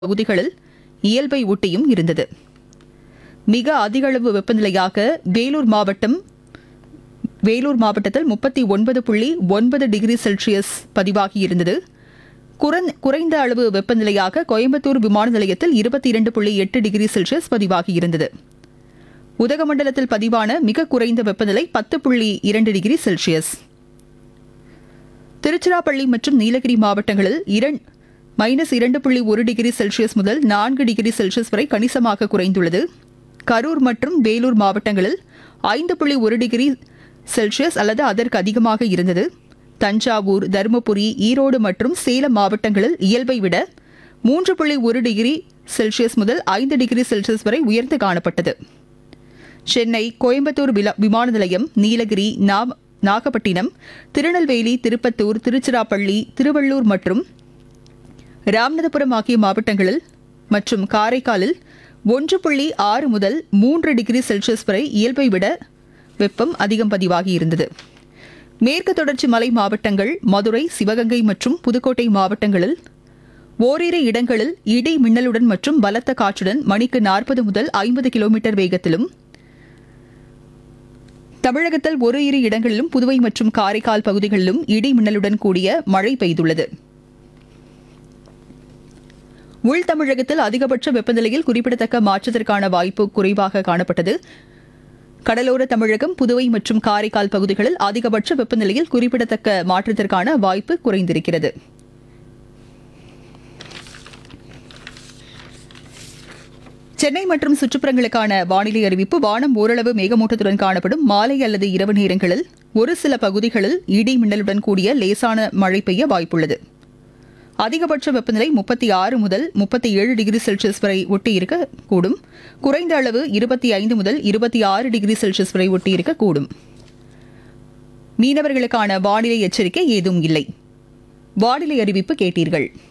பகுதிகளில் இயல்பை ஒட்டியும் இருந்தது மிக அதிக அளவு வெப்பநிலையாக வேலூர் மாவட்டம் வேலூர் மாவட்டத்தில் முப்பத்தி ஒன்பது புள்ளி ஒன்பது டிகிரி செல்சியஸ் பதிவாகியிருந்தது குறந்- குறைந்த அளவு வெப்பநிலையாக கோயம்புத்தூர் விமான நிலையத்தில் இருபத்தி இரண்டு புள்ளி எட்டு டிகிரி செல்சியஸ் பதிவாகியிருந்தது உதகமண்டலத்தில் பதிவான மிக குறைந்த வெப்பநிலை பத்து புள்ளி இரண்டு டிகிரி செல்சியஸ் திருச்சிராப்பள்ளி மற்றும் நீலகிரி மாவட்டங்களில் இரண் மைனஸ் இரண்டு புள்ளி ஒரு டிகிரி செல்சியஸ் முதல் நான்கு டிகிரி செல்சியஸ் வரை கணிசமாக குறைந்துள்ளது கரூர் மற்றும் வேலூர் மாவட்டங்களில் ஐந்து புள்ளி ஒரு டிகிரி செல்சியஸ் அல்லது அதற்கு அதிகமாக இருந்தது தஞ்சாவூர் தருமபுரி ஈரோடு மற்றும் சேலம் மாவட்டங்களில் இயல்பை விட மூன்று புள்ளி ஒரு டிகிரி செல்சியஸ் முதல் ஐந்து டிகிரி செல்சியஸ் வரை உயர்ந்து காணப்பட்டது சென்னை கோயம்புத்தூர் வில- விமான நிலையம் நீலகிரி நா- நாகப்பட்டினம் திருநெல்வேலி திருப்பத்தூர் திருச்சிராப்பள்ளி திருவள்ளூர் மற்றும் ராமநாதபுரம் ஆகிய மாவட்டங்களில் மற்றும் காரைக்காலில் ஒன்று புள்ளி ஆறு முதல் மூன்று டிகிரி செல்சியஸ் வரை இயல்பை விட வெப்பம் அதிகம் பதிவாகியிருந்தது மேற்கு தொடர்ச்சி மலை மாவட்டங்கள் மதுரை சிவகங்கை மற்றும் புதுக்கோட்டை மாவட்டங்களில் ஓரிரு இடங்களில் இடி மின்னலுடன் மற்றும் பலத்த காற்றுடன் மணிக்கு நாற்பது முதல் ஐம்பது கிலோமீட்டர் வேகத்திலும் தமிழகத்தில் ஒரு இரு இடங்களிலும் புதுவை மற்றும் காரைக்கால் பகுதிகளிலும் இடி மின்னலுடன் கூடிய மழை பெய்துள்ளது உள் தமிழகத்தில் அதிகபட்ச வெப்பநிலையில் குறிப்பிடத்தக்க மாற்றத்திற்கான வாய்ப்பு குறைவாக காணப்பட்டது கடலோர தமிழகம் புதுவை மற்றும் காரைக்கால் பகுதிகளில் அதிகபட்ச வெப்பநிலையில் குறிப்பிடத்தக்க மாற்றத்திற்கான வாய்ப்பு குறைந்திருக்கிறது சென்னை மற்றும் சுற்றுப்புறங்களுக்கான வானிலை அறிவிப்பு வானம் ஓரளவு மேகமூட்டத்துடன் காணப்படும் மாலை அல்லது இரவு நேரங்களில் ஒரு சில பகுதிகளில் இடி மின்னலுடன் கூடிய லேசான மழை பெய்ய வாய்ப்புள்ளது அதிகபட்ச வெப்பநிலை முப்பத்தி ஆறு முதல் முப்பத்தி ஏழு டிகிரி செல்சியஸ் வரை ஒட்டி இருக்கக்கூடும் குறைந்த அளவு இருபத்தி ஐந்து முதல் இருபத்தி ஆறு டிகிரி செல்சியஸ் வரை ஒட்டி இருக்கக்கூடும் மீனவர்களுக்கான வானிலை எச்சரிக்கை ஏதும் இல்லை வானிலை அறிவிப்பு கேட்டீர்கள்